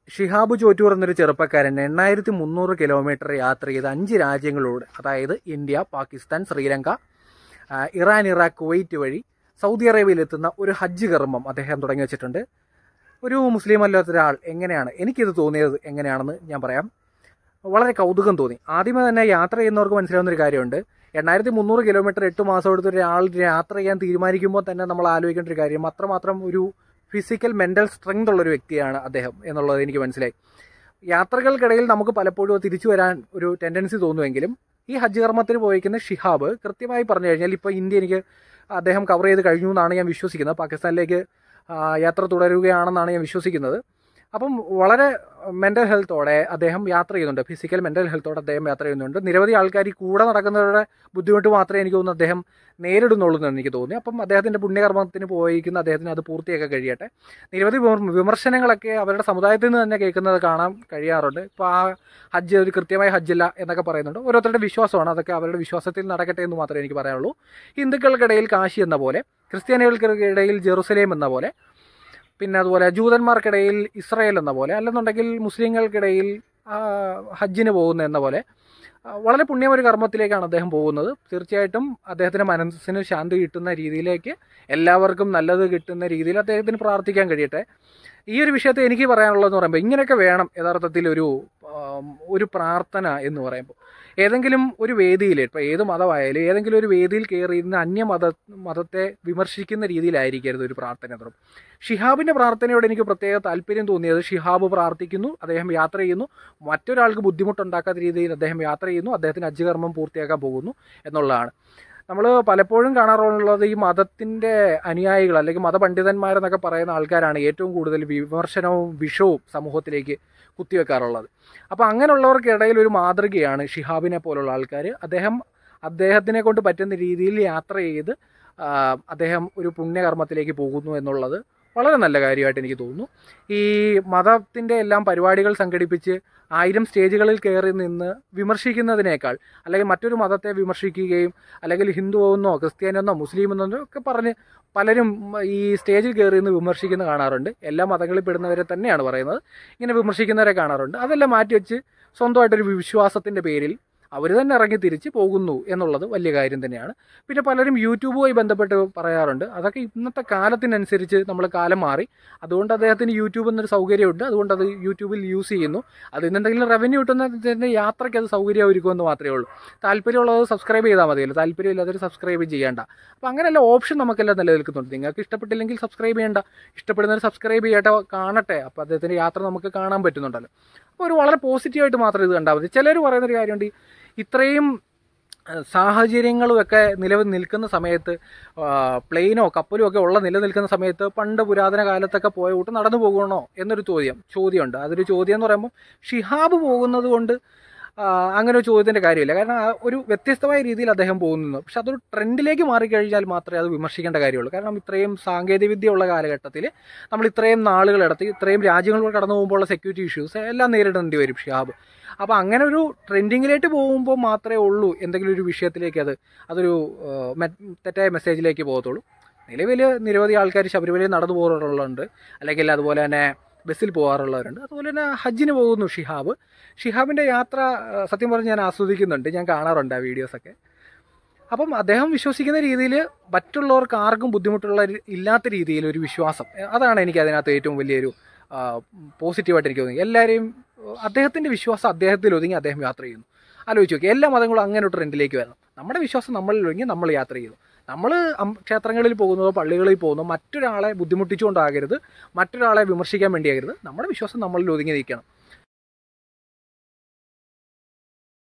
ഷിഹാബ് ചോറ്റൂർ എന്നൊരു ചെറുപ്പക്കാരൻ എണ്ണായിരത്തി മുന്നൂറ് കിലോമീറ്റർ യാത്ര ചെയ്ത് അഞ്ച് രാജ്യങ്ങളിലൂടെ അതായത് ഇന്ത്യ പാകിസ്ഥാൻ ശ്രീലങ്ക ആ, ഇറാൻ ഇറാഖ് കുവൈറ്റ് വഴി സൗദി അറേബ്യയിലെത്തുന്ന ഒരു ഹജ്ജ് കർമ്മം അദ്ദേഹം തുടങ്ങി വെച്ചിട്ടുണ്ട് ഒരു മുസ്ലിം അല്ലാത്ത ഒരാൾ എങ്ങനെയാണ് എനിക്കിത് തോന്നിയത് എങ്ങനെയാണെന്ന് ഞാൻ പറയാം വളരെ കൗതുകം തോന്നി ആദ്യമേ തന്നെ യാത്ര ചെയ്യുന്നവർക്ക് മനസ്സിലാവുന്ന ഒരു കാര്യമുണ്ട് എണ്ണായിരത്തി മുന്നൂറ് കിലോമീറ്റർ എട്ട് മാസം എടുത്ത് ഒരാൾ യാത്ര ചെയ്യാൻ തീരുമാനിക്കുമ്പോൾ തന്നെ നമ്മൾ ആലോചിക്കേണ്ട ഒരു കാര്യം അത്രമാത്രം ഒരു ഫിസിക്കൽ മെൻ്റൽ സ്ട്രെങ്ത് ഉള്ള ഒരു വ്യക്തിയാണ് അദ്ദേഹം എന്നുള്ളത് എനിക്ക് മനസ്സിലായി യാത്രകൾക്കിടയിൽ നമുക്ക് പലപ്പോഴും തിരിച്ചു വരാൻ ഒരു ടെൻഡൻസി തോന്നുമെങ്കിലും ഈ ഹജ്ജ് കർമ്മത്തിന് പോയിരിക്കുന്ന ഷിഹാബ് കൃത്യമായി പറഞ്ഞു കഴിഞ്ഞാൽ ഇപ്പോൾ ഇന്ത്യ എനിക്ക് അദ്ദേഹം കവർ ചെയ്ത് കഴിഞ്ഞു എന്നാണ് ഞാൻ വിശ്വസിക്കുന്നത് പാകിസ്ഥാനിലേക്ക് ആ, യാത്ര തുടരുകയാണെന്നാണ് ഞാൻ വിശ്വസിക്കുന്നത് അപ്പം വളരെ മെൻ്റൽ ഹെൽത്തോടെ അദ്ദേഹം യാത്ര ചെയ്യുന്നുണ്ട് ഫിസിക്കൽ മെൻ്റൽ ഹെൽത്തോടെ അദ്ദേഹം യാത്ര ചെയ്യുന്നുണ്ട് നിരവധി ആൾക്കാർ ഈ കൂടെ നടക്കുന്നവരുടെ ബുദ്ധിമുട്ട് മാത്രമേ എനിക്ക് തോന്നുന്നു അദ്ദേഹം നേരിടുന്നുള്ളൂ എന്ന് എനിക്ക് തോന്നി അപ്പം അദ്ദേഹത്തിൻ്റെ പുണ്യകർമ്മത്തിന് പോയിരിക്കുന്ന അദ്ദേഹത്തിന് അത് പൂർത്തിയാക്കാൻ കഴിയട്ടെ നിരവധി വിമർ- വിമർശനങ്ങളൊക്കെ അവരുടെ സമുദായത്തിൽ നിന്ന് തന്നെ കേൾക്കുന്നത് കാണാൻ കഴിയാറുണ്ട് ഇപ്പോൾ ആ ഹജ്ജ് ഒരു കൃത്യമായ ഹജ്ജില്ല എന്നൊക്കെ പറയുന്നുണ്ട് ഓരോരുത്തരുടെ വിശ്വാസമാണ് അതൊക്കെ അവരുടെ വിശ്വാസത്തിൽ നടക്കട്ടെ എന്ന് മാത്രമേ എനിക്ക് പറയാനുള്ളൂ ഹിന്ദുക്കൾക്കിടയിൽ കാശി എന്ന പോലെ ക്രിസ്ത്യാനികൾക്കിടയിൽ ജെറുസലേം എന്ന പോലെ പിന്നെ അതുപോലെ ജൂതന്മാർക്കിടയിൽ ഇസ്രായേൽ എന്ന പോലെ അല്ലെന്നുണ്ടെങ്കിൽ മുസ്ലിങ്ങൾക്കിടയിൽ ആ, ഹജ്ജിന് പോകുന്ന എന്ന പോലെ ആ, വളരെ പുണ്യം ഒരു കർമ്മത്തിലേക്കാണ് അദ്ദേഹം പോകുന്നത് തീർച്ചയായിട്ടും അദ്ദേഹത്തിൻ്റെ മനസ്സിന് ശാന്തി കിട്ടുന്ന രീതിയിലേക്ക് എല്ലാവർക്കും നല്ലത് കിട്ടുന്ന രീതിയിൽ അദ്ദേഹത്തിന് പ്രാർത്ഥിക്കാൻ കഴിയട്ടെ ഈ ഒരു വിഷയത്തെ എനിക്ക് പറയാനുള്ളതെന്ന് പറയുമ്പോൾ ഇങ്ങനെയൊക്കെ വേണം യഥാർത്ഥത്തിൽ ഒരു ആം, ഒരു പ്രാർത്ഥന എന്ന് പറയുമ്പോൾ ഏതെങ്കിലും ഒരു വേദിയിൽ ഇപ്പോൾ ഏത് മതമായാലും ഏതെങ്കിലും ഒരു വേദിയിൽ കയറി ഇരുന്ന് അന്യ മത മതത്തെ വിമർശിക്കുന്ന രീതിയിലായിരിക്കരുത് ഒരു പ്രാർത്ഥന എന്ന് പറയുമ്പോൾ ഷിഹാബിൻ്റെ പ്രാർത്ഥനയോട് എനിക്ക് പ്രത്യേക താല്പര്യം തോന്നിയത് ഷിഹാബ് പ്രാർത്ഥിക്കുന്നു അദ്ദേഹം യാത്ര ചെയ്യുന്നു മറ്റൊരാൾക്ക് ബുദ്ധിമുട്ടുണ്ടാക്കാത്ത രീതിയിൽ അദ്ദേഹം യാത്ര ചെയ്യുന്നു അദ്ദേഹത്തിന് അജ്ജകർമ്മം പൂർത്തിയാക്കാൻ പോകുന്നു എന്നുള്ളതാണ് നമ്മൾ പലപ്പോഴും കാണാറുള്ളത് ഈ മതത്തിൻ്റെ അനുയായികൾ അല്ലെങ്കിൽ മതപണ്ഡിതന്മാരെന്നൊക്കെ പറയുന്ന ആൾക്കാരാണ് ഏറ്റവും കൂടുതൽ വിമർശനവും വിഷവും സമൂഹത്തിലേക്ക് കുത്തിവെക്കാറുള്ളത് അപ്പോൾ അങ്ങനെയുള്ളവർക്കിടയിൽ ഒരു മാതൃകയാണ് ഷിഹാബിനെ പോലുള്ള ആൾക്കാർ അദ്ദേഹം അദ്ദേഹത്തിനെ കൊണ്ട് പറ്റുന്ന രീതിയിൽ യാത്ര ചെയ്ത് ആ, അദ്ദേഹം ഒരു പുണ്യകർമ്മത്തിലേക്ക് പോകുന്നു എന്നുള്ളത് വളരെ നല്ല കാര്യമായിട്ട് എനിക്ക് തോന്നുന്നു ഈ മതത്തിൻ്റെ എല്ലാം പരിപാടികൾ സംഘടിപ്പിച്ച് ആയിരം സ്റ്റേജുകളിൽ കയറി നിന്ന് വിമർശിക്കുന്നതിനേക്കാൾ അല്ലെങ്കിൽ മറ്റൊരു മതത്തെ വിമർശിക്കുകയും അല്ലെങ്കിൽ ഹിന്ദുവെന്നോ ക്രിസ്ത്യാനിയെന്നോ മുസ്ലിമെന്നോ ഒക്കെ പറഞ്ഞ് പലരും ഈ സ്റ്റേജിൽ കയറി നിന്ന് വിമർശിക്കുന്ന കാണാറുണ്ട് എല്ലാ മതങ്ങളിൽ പെടുന്നവരെ തന്നെയാണ് പറയുന്നത് ഇങ്ങനെ വിമർശിക്കുന്നവരെ കാണാറുണ്ട് അതെല്ലാം മാറ്റി വെച്ച് സ്വന്തമായിട്ടൊരു വിശ്വാസത്തിൻ്റെ പേരിൽ അവർ തന്നെ ഇറങ്ങി തിരിച്ച് പോകുന്നു എന്നുള്ളത് വലിയ കാര്യം തന്നെയാണ് പിന്നെ പലരും യൂട്യൂബുമായി ബന്ധപ്പെട്ട് പറയാറുണ്ട് അതൊക്കെ ഇന്നത്തെ കാലത്തിനനുസരിച്ച് നമ്മൾ കാലം മാറി അതുകൊണ്ട് അദ്ദേഹത്തിന് യൂട്യൂബ് എന്നൊരു സൗകര്യമുണ്ട് അതുകൊണ്ട് അത് യൂട്യൂബിൽ യൂസ് ചെയ്യുന്നു അത് എന്തെങ്കിലും റവന്യൂ കിട്ടുന്നതിൻ്റെ യാത്രയ്ക്ക് അത് സൗകര്യം ഒരുക്കുമെന്ന് മാത്രമേ ഉള്ളൂ താല്പര്യമുള്ളത് സബ്സ്ക്രൈബ് ചെയ്താൽ മതിയല്ലോ താല്പര്യമില്ലാത്തവർ സബ്സ്ക്രൈബ് ചെയ്യേണ്ട അപ്പോൾ അങ്ങനെയല്ല ഓപ്ഷൻ നമുക്കെല്ലാം നിലനിൽക്കുന്നുണ്ട് നിങ്ങൾക്ക് ഇഷ്ടപ്പെട്ടില്ലെങ്കിൽ സബ്സ്ക്രൈബ് ചെയ്യേണ്ട ഇഷ്ടപ്പെടുന്നവർ സബ്സ്ക്രൈബ് ചെയ്യട്ടെ കാണട്ടെ അപ്പോൾ അദ്ദേഹത്തിൻ്റെ യാത്ര നമുക്ക് കാണാൻ പറ്റുന്നുണ്ടല്ലോ അപ്പോൾ ഒരു വളരെ പോസിറ്റീവായിട്ട് മാത്രം ഇത് കണ്ടാൽ മതി ചിലർ പറയുന്നൊരു കാര്യമുണ്ട് ഈ ഇത്രയും അഹ് സാഹചര്യങ്ങളും ഒക്കെ നിലവിൽ നിൽക്കുന്ന സമയത്ത് ആ, പ്ലെയിനോ കപ്പലോ ഒക്കെ ഉള്ള നിലനിൽക്കുന്ന സമയത്ത് പണ്ട് പുരാതന കാലത്തൊക്കെ പോയ കൂട്ട് നടന്നു പോകണോ എന്നൊരു ചോദ്യം ചോദ്യമുണ്ട് അതൊരു ചോദ്യം എന്ന് പറയുമ്പോൾ ഷിഹാബ് പോകുന്നത് കൊണ്ട് ആ, അങ്ങനെ ഒരു ചോദ്യത്തിൻ്റെ കാര്യമില്ല കാരണം ആ ഒരു വ്യത്യസ്തമായ രീതിയിൽ അദ്ദേഹം പോകുന്നു പക്ഷെ അതൊരു ട്രെൻഡിലേക്ക് മാറിക്കഴിഞ്ഞാൽ മാത്രമേ അത് വിമർശിക്കേണ്ട കാര്യമുള്ളൂ കാരണം ഇത്രയും സാങ്കേതികവിദ്യ ഉള്ള കാലഘട്ടത്തിൽ നമ്മൾ ഇത്രയും നാളുകളെടുത്ത് ഇത്രയും രാജ്യങ്ങളിലൂടെ കടന്നു പോകുമ്പോഴുള്ള സെക്യൂരിറ്റി ഇഷ്യൂസ് എല്ലാം നേരിടേണ്ടി വരും ഷിഹാബ് അപ്പോൾ അങ്ങനെ ഒരു ട്രെൻഡിങ്ങിലേക്ക് പോകുമ്പോൾ മാത്രമേ ഉള്ളൂ എന്തെങ്കിലും ഒരു വിഷയത്തിലേക്ക് അത് അതൊരു ആ, മെ- തെറ്റായ മെസ്സേജിലേക്ക് പോകത്തുള്ളൂ നിലവിൽ നിരവധി ആൾക്കാർ ശബരിമലയിൽ നടന്നു പോകാറുള്ളതുണ്ട് അല്ലെങ്കിൽ അതുപോലെ തന്നെ ബസ്സിൽ പോകാറുള്ളവരുണ്ട് അതുപോലെ തന്നെ ഹജ്ജിന് പോകുന്നു ഷിഹാബ് ഷിഹാബിൻ്റെ യാത്ര ആ, സത്യം പറഞ്ഞ് ഞാൻ ആസ്വദിക്കുന്നുണ്ട് ഞാൻ കാണാറുണ്ട് ആ വീഡിയോസൊക്കെ അപ്പം അദ്ദേഹം വിശ്വസിക്കുന്ന രീതിയിൽ മറ്റുള്ളവർക്ക് ആർക്കും ബുദ്ധിമുട്ടുള്ള ഒരു- ഇല്ലാത്ത രീതിയിൽ ഒരു വിശ്വാസം എ, അതാണ് എനിക്ക് അതിനകത്ത് ഏറ്റവും വലിയൊരു ആ, പോസിറ്റീവായിട്ട് എനിക്ക് തോന്നി എല്ലാവരെയും അദ്ദേഹത്തിൻ്റെ വിശ്വാസം അദ്ദേഹത്തിൽ ഒതുങ്ങി അദ്ദേഹം യാത്ര ചെയ്യുന്നു ആലോചിച്ച് നോക്കി എല്ലാ മതങ്ങളും അങ്ങനെ ഒരു ട്രെൻഡിലേക്ക് വരണം നമ്മുടെ വിശ്വാസം നമ്മളിൽ ഒതുങ്ങി നമ്മൾ യാത്ര ചെയ്യുന്നു നമ്മൾ ക്ഷേത്രങ്ങളിൽ പോകുന്നതോ പള്ളികളിൽ പോകുന്നതോ മറ്റൊരാളെ ബുദ്ധിമുട്ടിച്ചുകൊണ്ടാകരുത് മറ്റൊരാളെ വിമർശിക്കാൻ വേണ്ടിയാകരുത് നമ്മുടെ വിശ്വാസം നമ്മളിൽ ഒതുങ്ങി നിൽക്കണം